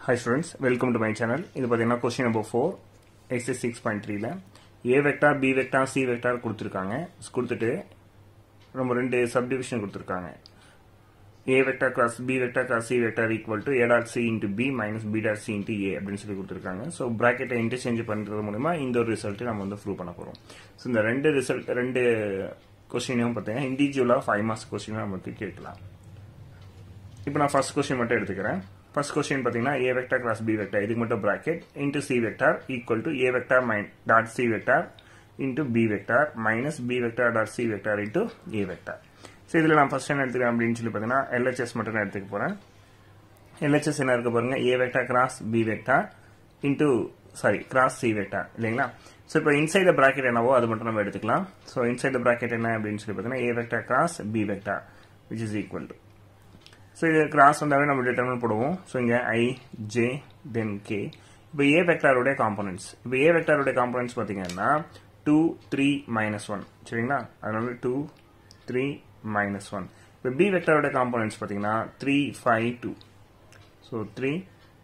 hi students welcome to my channel இது பார்த்தீங்கன்னா question number four exercise six point த்ரீல A vector B vector C vector கொடுத்துருக்காங்க கொடுத்துட்டு நம்ம ரெண்டு சப்டிவிஷன் கொடுத்துருக்காங்க A vector cross B vector cross C vector equal to A dot C into B minus B dot C into A அப்படின்னு சொல்லி கொடுத்துருக்காங்க so ப்ராக்கெட்டை interchange பண்ணுறது மூலமா இந்த ஒரு ரிசல்ட்டை நம்ம வந்து ப்ரூவ் பண்ண போகிறோம் ஸோ இந்த ரெண்டு ரிசல்ட் ரெண்டு கொஸ்டினையும் பார்த்தீங்கன்னா இண்டிவிஜுவலாக ஃபைவ் மார்க்ஸ் கொஸ்டினாக நமக்கு கேட்கலாம் இப்போ நான் ஃபர்ஸ்ட் கொஸ்டின் மட்டும் எடுத்துக்கிறேன் ஃபர்ஸ்ட் கொஸ்டின் பார்த்தீங்கன்னா A vector cross B vector இதுக்கு மட்டும் bracket into C vector equal to A vector மைன் dot C vector into B vector minus B vector dot C vector into A vector so இதில் நான் first என்ன எடுத்துக்கிறேன் அப்படின்னு சொல்லி பார்த்தீங்கன்னா எல்ஹெச்எஸ் மட்டும் நான் எடுத்துக்க போகிறேன் எல்ஹெச்எஸ் என்ன இருக்க பாருங்க A vector cross B vector into sorry cross C vector இல்லைங்களா ஸோ இப்போ இன்சைட் த பிராக்கெட் என்னவோ அது மட்டும் நம்ம எடுத்துக்கலாம் ஸோ இன்சைட் த பிராக்கெட் என்ன அப்படின்னு சொல்லி பார்த்தீங்கன்னா A vector cross B vector which is equal to so இது கிராஸ் வந்தாவே நம்ம டிட்டர்மின் போடுவோம் ஸோ இங்கே ஐ ஜே தென் கே இப்போ ஏ வெக்டாருடைய காம்பனன்ட்ஸ் இப்போ ஏ வெக்டாருடைய காம்பனன்ட்ஸ் பார்த்தீங்கன்னா டூ த்ரீ மைனஸ் ஒன் சரிங்களா அதனால டூ த்ரீ மைனஸ் ஒன் இப்போ பி வெக்டாருடைய காம்பனன்ட்ஸ் பார்த்தீங்கன்னா three five two so three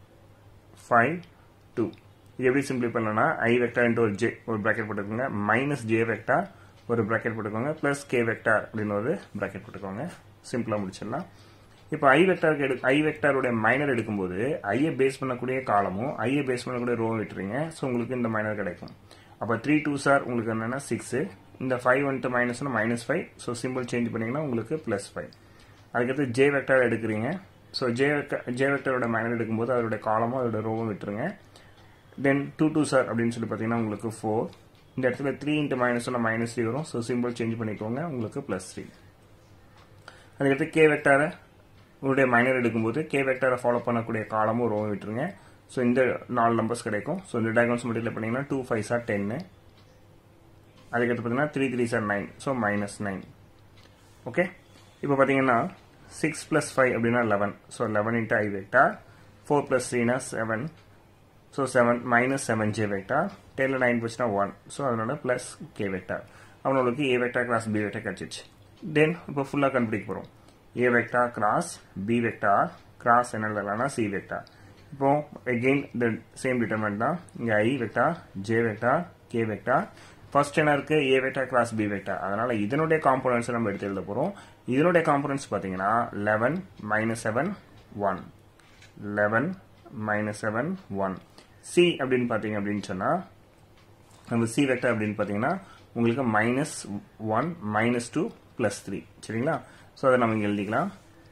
five two இது எப்படி சிம்பிளி பண்ணலன்னா ஐ வெக்டார் இன்ட்டு ஒரு ஜே ஒரு ப்ராக்கெட் போட்டுக்கோங்க மைனஸ் ஜே வெக்டார் ஒரு ப்ராக்கெட் போட்டுக்கோங்க ப்ளஸ் கே வெக்டார் அப்படின்னு ஒரு ப்ராக்கெட் போட்டுக்கோங்க சிம்பிளாக முடிச்சிடலாம் இப்போ ஐ வெக்டாருக்கு எடு ஐ வெக்டாருடைய மைனர் எடுக்கும்போது ஐயை பேஸ் பண்ணக்கூடிய காலமும் ஐயை பேஸ் பண்ணக்கூடிய ரோ விட்டுறீங்க ஸோ உங்களுக்கு இந்த மைனர் கிடைக்கும் அப்போ த்ரீ டூ சார் உங்களுக்கு என்னென்னா சிக்ஸு இந்த ஃபைவ் வந்துட்டு மைனஸ்னா minus five so simple change பண்ணிங்கன்னா உங்களுக்கு ப்ளஸ் ஃபைவ் அதுக்கடுத்து ஜே வெக்டார் எடுக்கிறீங்க ஸோ ஜே வெக்டர் ஜே வெக்டரோட மைனர் எடுக்கும்போது அதோட காலமும் அதோட ரோவும் விட்டுருங்க தென் டூ டூ சார் அப்படின்னு சொல்லி பார்த்தீங்கன்னா உங்களுக்கு ஃபோர் இந்த இடத்துல த்ரீ இன்ட்டு மைனஸ் ஒன்று மைனஸ் த்ரீ வரும் ஸோ சிம்பிள் சேஞ்ச் பண்ணிக்கோங்க உங்களுக்கு ப்ளஸ் த்ரீ அதுக்கடுத்து கே வெக்டாரை உங்களுடைய மைனர் எடுக்கும்போது கே வெக்டரை ஃபாலோ பண்ணக்கூடிய காலமும் ரோவும் விட்டுருங்க ஸோ இந்த நாலு நம்பர்ஸ் கிடைக்கும் ஸோ இந்த டயக்ராம்ஸ் மல்டிப்ளை பண்ணிங்கன்னா டூ ஃபைவ் சார் டென்னு அதுக்கடுத்து பார்த்தீங்கன்னா த்ரீ த்ரீ சார் nine so minus nine okay இப்போ பார்த்தீங்கன்னா சிக்ஸ் ப்ளஸ் ஃபைவ் அப்படின்னா eleven so eleven into I vector four plus த்ரீனா seven so seven minus seven J vector டென்னில் நைன் போச்சுன்னா ஒன் ஸோ அதனோட ப்ளஸ் கே வெக்டார் அவனுக்கு A vector cross B vector கிடச்சிச்சு then இப்போ ஃபுல்லாக கண்டுபிடிக்க போகிறோம் A vector cross B vector cross என்ன எழுதலாம்னா சி வெக்டார் இப்போ அகெயின் த சேம் டிட்டர்மெண்ட் தான் இங்கே I vector J vector K vector first என்ன இருக்கு A vector cross B vector அதனால இதனுடைய காம்போனன்ஸ் நம்ம எடுத்து எழுத போகிறோம் இதனுடைய காம்போனன்ஸ் பார்த்தீங்கன்னா eleven minus seven one eleven minus seven one C அப்படின்னு பார்த்தீங்க அப்படின்னு சொன்னால் நம்ம சி வெக்டார் அப்படின்னு பார்த்தீங்கன்னா உங்களுக்கு minus one minus two plus three சரிங்களா ஸோ அதை நம்ம இங்கே எழுதிக்கலாம்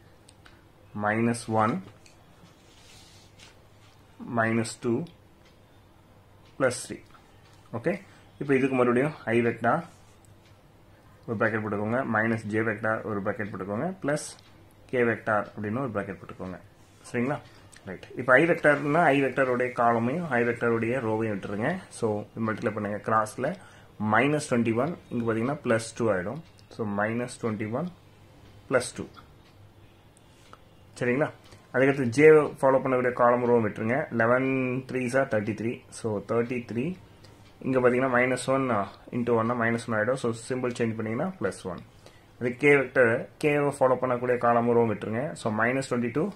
minus one minus two plus three okay இப்போ இதுக்கு மறுபடியும் ஐ வெக்டார் ஒரு ப்ராக்கெட் போட்டுக்கோங்க மைனஸ் ஜே வெக்டார் ஒரு ப்ராக்கெட் போட்டுக்கோங்க ப்ளஸ் கே வெக்டார் அப்படின்னு ஒரு ப்ராக்கெட் போட்டுக்கோங்க சரிங்களா ரைட் இப்போ ஐ வெக்டார்னா ஐ வெக்டாருடைய காலமையும் ஐ வெக்டாருடைய ரோவையும் விட்டுருங்க ஸோ மல்டிப்ளை பண்ணுங்க கிராஸில் மைனஸ் டுவெண்ட்டி ஒன் இங்கே பார்த்தீங்கன்னா ப்ளஸ் டூ ஆகிடும் so minus twenty one plus two சரிங்களா அதுக்கடுத்து ஜே ஃபாலோ பண்ணக்கூடிய காலம் ரோ விட்டுருங்க லெவன் த்ரீ சார் thirty three so thirty three இங்கே பார்த்தீங்கன்னா மைனஸ் ஒன் இன்ட்டு ஒன்னா மைனஸ் ஒன் ஆகிடும் ஸோ சிம்பிள் சேஞ்ச் பண்ணிங்கன்னா ப்ளஸ் ஒன் அது கே வெக்டர் கேவை ஃபாலோ பண்ணக்கூடிய காலம் ரோ விட்டுருங்க ஸோ மைனஸ் டுவெண்ட்டி டூ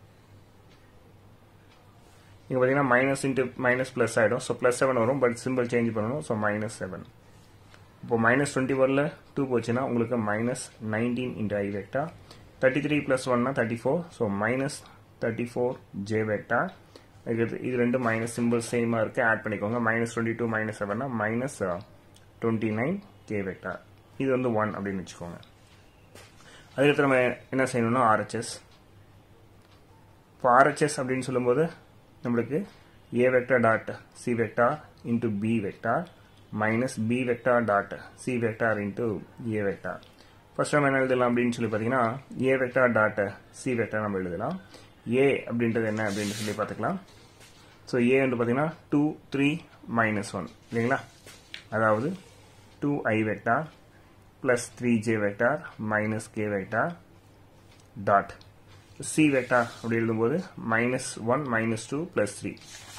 இங்கே பார்த்தீங்கன்னா மைனஸ் இன்ட்டு மைனஸ் ப்ளஸ் ஆகிடும் ஸோ ப்ளஸ் செவன் வரும் பட் சிம்பிள் சேஞ்ச் பண்ணணும் ஸோ மைனஸ் செவன் இப்போ மைனஸ் டுவெண்ட்டி ஒனில் டூ போச்சுன்னா உங்களுக்கு minus nineteen into I vector thirty three plus ஒன்னா thirty four so minus thirty four J vector இது ரெண்டு மைனஸ் சிம்பிள் சேமாக இருக்குது ஆட் பண்ணிக்கோங்க மைனஸ் டுவெண்ட்டி டூ மைனஸ் செவன்னா minus twenty nine K vector இது வந்து ஒன் அப்படின்னு வச்சுக்கோங்க அதுக்கடுத்து நம்ம என்ன செய்யணும்னா ஆர்ஹெச்எஸ் இப்போ ஆர்ஹெச்எஸ் அப்படின்னு சொல்லும்போது நம்மளுக்கு A vector dot C vector into B vector minus B vector dot C vector into A vector first நம்ம என்ன எழுதலாம் அப்படின்னு சொல்லி பார்த்தீங்கன்னா A vector dot C vector நம்ம எழுதலாம் ஏ அப்படின்றது என்ன அப்படின்னு சொல்லி பார்த்துக்கலாம் ஸோ ஏ வந்து பார்த்தீங்கன்னா டூ த்ரீ மைனஸ் ஒன் இல்லைங்களா அதாவது two I vector plus three J vector minus K vector dot C vector அப்படி எழுதும்போது minus one minus two plus three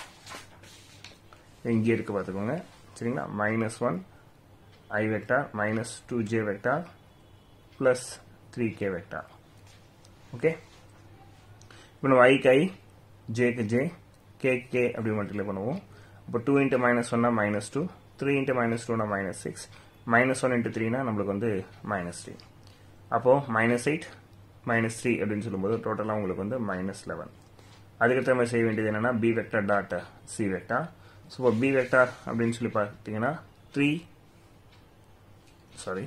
இங்கே இருக்கு பார்த்துக்கோங்க சரிங்களா minus one I vector minus two J vector plus three K vector okay இப்போ நம்ம ஐக்கு I ஜேக்கு ஜே கே கே அப்படி மல்டிப்ளை பண்ணுவோம் இப்போ டூ இன்ட்டு மைனஸ் ஒன்னா minus two three into minus டூனா minus six minus one into த்ரீனா நம்மளுக்கு வந்து மைனஸ் த்ரீ அப்போது மைனஸ் எயிட் மைனஸ் த்ரீ அப்படின்னு சொல்லும்போது டோட்டலாக உங்களுக்கு வந்து மைனஸ் லெவன் அதுக்கடுத்த நம்ம செய்ய வேண்டியது என்னென்னா B vector dot C vector so இப்போ பி வெக்டார் அப்படின்னு சொல்லி பார்த்தீங்கன்னா த்ரீ சாரி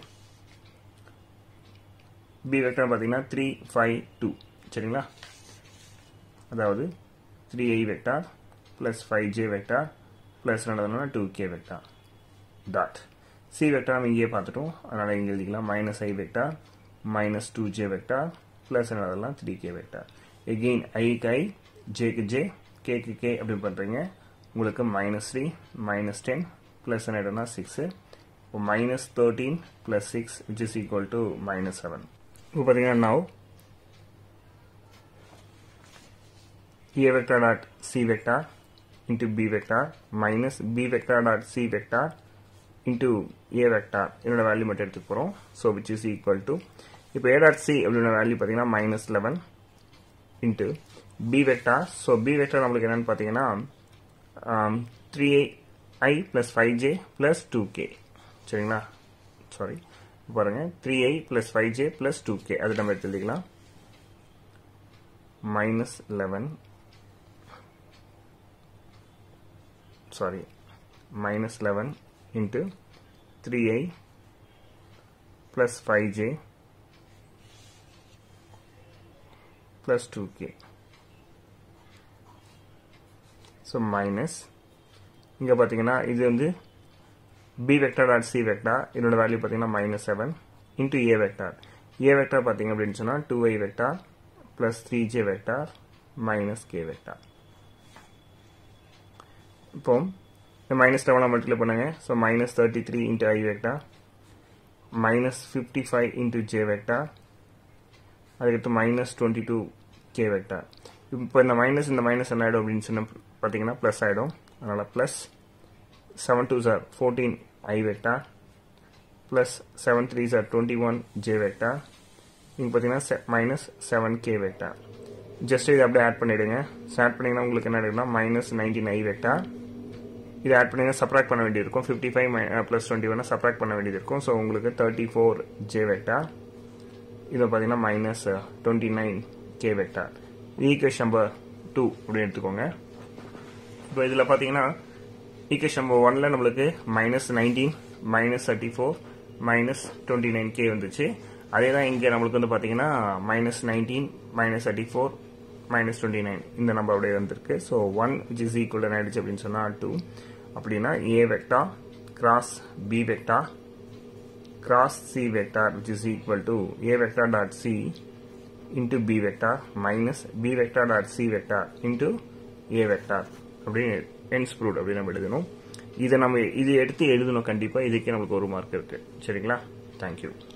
பி வெக்டார் பார்த்தீங்கன்னா த்ரீ ஃபைவ் டூ சரிங்களா அதாவது three I vector plus five J vector plus என்னதுன்னா two K vector dot C vector நம்ம இங்கேயே பார்த்துட்டோம் அதனால் இங்கே எழுதிக்கலாம் minus I vector minus two J vector plus என்னதெல்லாம் த்ரீ கே வெக்டார் எகெயின் ஐக்கு ஐ ஜேக்கு ஜே கேக்கு கே அப்படி பண்ணுறீங்க உங்களுக்கு minus three minus ten plus என்ன ஆகிடும்னா சிக்ஸு இப்போ minus thirteen plus six which is equal to minus seven இப்போ பார்த்தீங்கன்னா now a vector dot c vector into b vector minus b vector dot c vector into a vector என்னோட value மட்டும் எடுத்துக்க போகிறோம் so which is equal to இப்போ a dot c அப்படின்ற value பார்த்தீங்கன்னா minus eleven into B vector so B vector நம்மளுக்கு என்னென்னு பார்த்தீங்கன்னா three I plus five J plus two K சரிங்களா சாரி பாருங்கள் three I plus five J plus two K அது நம்ம எடுத்து எழுதிக்கலாம் minus eleven sorry minus 11 into 3i plus 5j plus 2k so minus இங்க பார்த்தீங்கன்னா இது வந்து b vector dot c vector இதோட வேல்யூ பார்த்தீங்கன்னா minus seven into A vector A vector பார்த்தீங்க அப்படின்னு சொன்னால் two I vector plus three J vector minus K vector இப்போ இந்த மைனஸ் லெவனாக மல்டிப்ளை பண்ணுங்க so minus thirty three into I vector minus fifty five into J vector அதுக்கடுத்து minus twenty two K vector இப்போ இந்த மைனஸ் இந்த minus என்ன ஆகிடும் அப்படின்னு சொன்ன பார்த்தீங்கன்னா ப்ளஸ் ஆகிடும் அதனால் ப்ளஸ் செவன் டூ சார் fourteen I vector plus seven three சார் டுவெண்ட்டி ஒன் ஜே வெக்டா இங்கே பார்த்தீங்கன்னா minus seven K vector just இதை அப்படியே ஆட் பண்ணிவிடுங்க ஸோ ஆட் பண்ணிங்கன்னா உங்களுக்கு என்ன ஆகிடும்னா மைனஸ் நைன்டீன் ஐ வெக்டா இதை ஆட் பண்ணி சப்ராக்ட் பண்ண வேண்டியிருக்கும் fifty five plus twenty one subtract பண்ண வேண்டியது இருக்கும் ஸோ உங்களுக்கு தேர்ட்டி ஃபோர் ஜே வெக்டா இதை பார்த்தீங்கன்னா minus twenty nine K vector equation number two அப்படின்னு எடுத்துக்கோங்க இப்போ இதில் பார்த்தீங்கன்னா ஈக்குவேஷன் நம்பர் ஒனில் நம்மளுக்கு minus nineteen minus thirty four minus twenty nine K வந்துச்சு அதே தான் இங்கே நம்மளுக்கு வந்து பார்த்தீங்கன்னா minus nineteen minus thirty four minus twenty nine இந்த நம்பர் அப்படியே வந்திருக்கு so one which is equal ஆயிடுச்சு அப்படின்னு சொன்னால் டூ அப்படின்னா A vector cross B vector cross C vector which is equal to A vector dot C into B vector minus B vector dot C vector into A vector அப்படின்னு hence proved அப்படின்னு நம்ம எழுதணும் இதை நம்ம இது எடுத்து எழுதணும் கண்டிப்பாக இதுக்கே நம்மளுக்கு ஒரு மார்க் இருக்குது சரிங்களா தேங்க்யூ